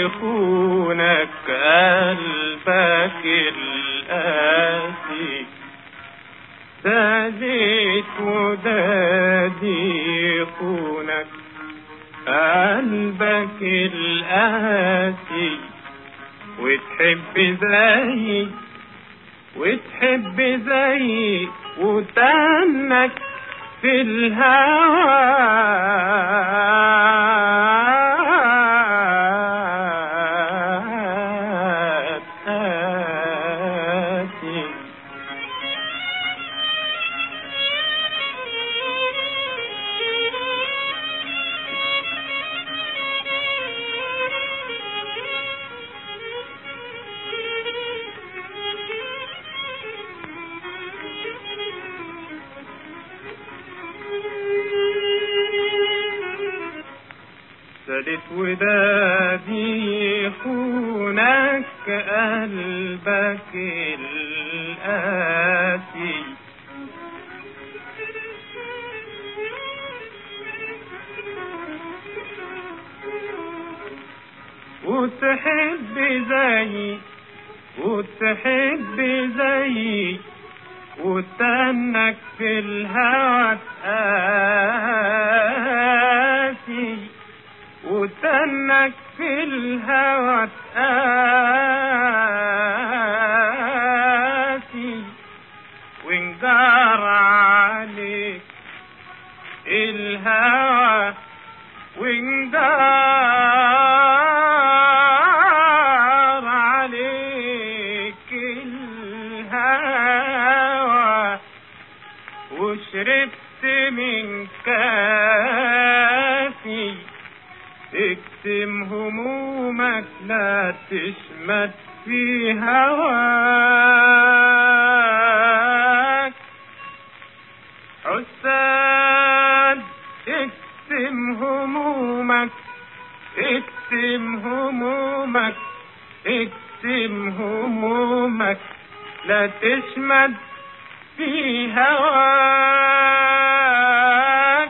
يخونك قلبك القاسي داديت ودادي يخونك قلبك القاسي وتحب زي وتحب زي وتنك في الهوى تقاسي سدت ودادي يخونك قلبك القاسي وتحب زي وتحب زي وتنك في الهوى تقاسي وتنك في الهوى تقاسي وانجار عليك الهوى وانجار عليك الهوى وشربت من كافي اكتم همومك لا تشمت في هواك حساد اكتم همومك اكتم همومك اكتم همومك لا تشمت في هواك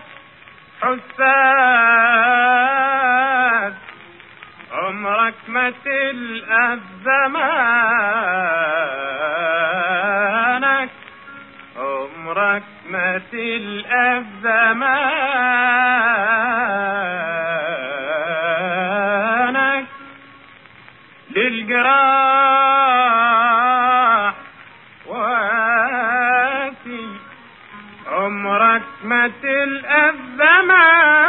حساد عمرك ما تلقى بزمانك عمرك ما تلقى بزمانك للجراح واسي عمرك ما تلقى الزمان